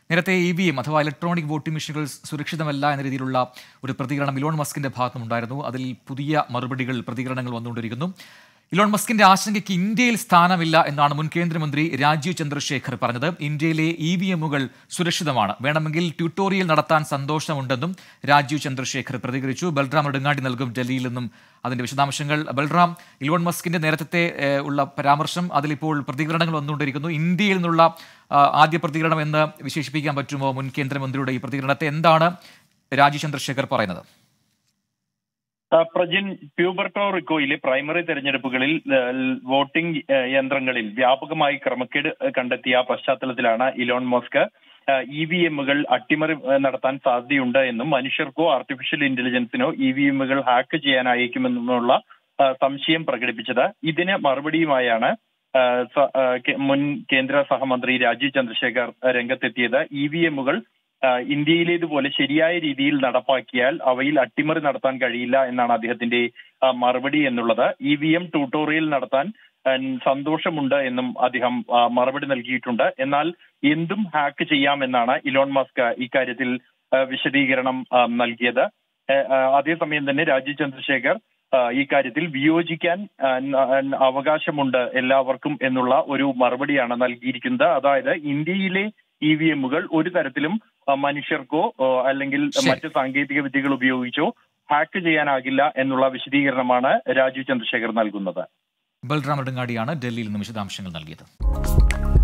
നേരത്തെ E V M അഥവാ electronic voting മെഷീനുകൾ സുരക്ഷിതമല്ല എന്ന രീതിയിലുള്ള ഒരു പ്രതികരണം ഇലോൺ മസ്കിന്റെ ഭാഗത്തുനിന്നുണ്ടായിരുന്നു അതിൽ പുതിയ മറുപടികൾ പ്രതികരണങ്ങൾ വന്നുകൊണ്ടിരിക്കുന്നു ഇലോൺ മസ്കിന്റെ ആശങ്കയ്ക്ക് ഇന്ത്യയിൽ സ്ഥാനമില്ല എന്നാണ് മുൻ കേന്ദ്രമന്ത്രി രാജീവ് ചന്ദ്രശേഖർ പറഞ്ഞത് ഇന്ത്യയിലെ ഇ വി എമ്മുകൾ സുരക്ഷിതമാണ് വേണമെങ്കിൽ ട്യൂട്ടോറിയൽ നടത്താൻ സന്തോഷമുണ്ടെന്നും രാജീവ് ചന്ദ്രശേഖർ പ്രതികരിച്ചു ബൽറാം നെടുങ്ങാടി നൽകും ഡൽഹിയിൽ നിന്നും അതിന്റെ വിശദാംശങ്ങൾ ബൽറാം ഇലോൺ മസ്കിന്റെ നേരത്തെ ഏഹ്, ഉള്ള പരാമർശം അതിലിപ്പോൾ പ്രതികരണങ്ങൾ വന്നുകൊണ്ടിരിക്കുന്നു ഇന്ത്യയിൽ നിന്നുള്ള ആ, ആദ്യ പ്രതികരണം എന്ന് വിശേഷിപ്പിക്കാൻ പറ്റുമോ മുൻ കേന്ദ്രമന്ത്രിയുടെ ഈ പ്രതികരണത്തെ എന്താണ് രാജീവ് ചന്ദ്രശേഖർ പറയുന്നത് ആ, പ്രജിൻ പ്യൂബർട്ടോ റിക്കോയിലെ പ്രൈമറി തെരഞ്ഞെടുപ്പുകളിൽ ആ, വോട്ടിംഗ് ആ, യന്ത്രങ്ങളിൽ വ്യാപകമായി ക്രമക്കേട് കണ്ടെത്തിയ പശ്ചാത്തലത്തിലാണ് ഇലോൺ മസ്ക് ഇ വി എമ്മുകൾ അട്ടിമറി ആ, നടത്താൻ സാധ്യതയുണ്ട് എന്നും മനുഷ്യർക്കോ ആർട്ടിഫിഷ്യൽ ഇന്റലിജൻസിനോ ഇ വി എമ്മുകൾ ഹാക്ക് ചെയ്യാനായേക്കുമെന്നുള്ള ആ, സംശയം പ്രകടിപ്പിച്ചത് ഇതിന് മറുപടിയുമായാണ് ആ, സ- ആ, കെ- മുൻ കേന്ദ്ര സഹമന്ത്രി രാജീവ് ചന്ദ്രശേഖർ രംഗത്തെത്തിയത് ഇ വി എമ്മുകൾ ഇന്ത്യയിലേതുപോലെ ശരിയായ രീതിയിൽ നടപ്പാക്കിയാൽ അവയിൽ അട്ടിമറി നടത്താൻ കഴിയില്ല എന്നാണ് അദ്ദേഹത്തിന്റെ ആ, മറുപടി എന്നുള്ളത് ഇ വി എം ട്യൂട്ടോറിയൽ നടത്താൻ ആ, സന്തോഷമുണ്ട് എന്നും അദ്ദേഹം ആ, മറുപടി നൽകിയിട്ടുണ്ട് എന്നാൽ എന്തും ഹാക്ക് ചെയ്യാമെന്നാണ് ഇലോൺ മസ്ക് ഇക്കാര്യത്തിൽ ആ, വിശദീകരണം ആ, നൽകിയത് ആ, ആ, അതേസമയം തന്നെ രാജീവ് ചന്ദ്രശേഖർ ആ, ഈ കാര്യത്തിൽ വിയോജിക്കാൻ ആ, ന- ന- അവകാശമുണ്ട് എല്ലാവർക്കും എന്നുള്ള ഒരു മറുപടിയാണ് നൽകിയിരിക്കുന്നത് അതായത് ഇന്ത്യയിലെ ഇ വി എമ്മുകൾ ഒരു തരത്തിലും ആ, മനുഷ്യർക്കോ ഓ, അല്ലെങ്കിൽ ശരി. മറ്റ് സാങ്കേതിക വിദ്യകൾ ഉപയോഗിച്ചോ ഹാക്ക് ചെയ്യാനാകില്ല എന്നുള്ള വിശദീകരണമാണ് രാജീവ് ചന്ദ്രശേഖർ നൽകുന്നത് ബൽറാം നെടുങ്ങാടിയാണ് ഡൽഹിയിൽ നിന്നും വിശദാംശങ്ങൾ നൽകിയത്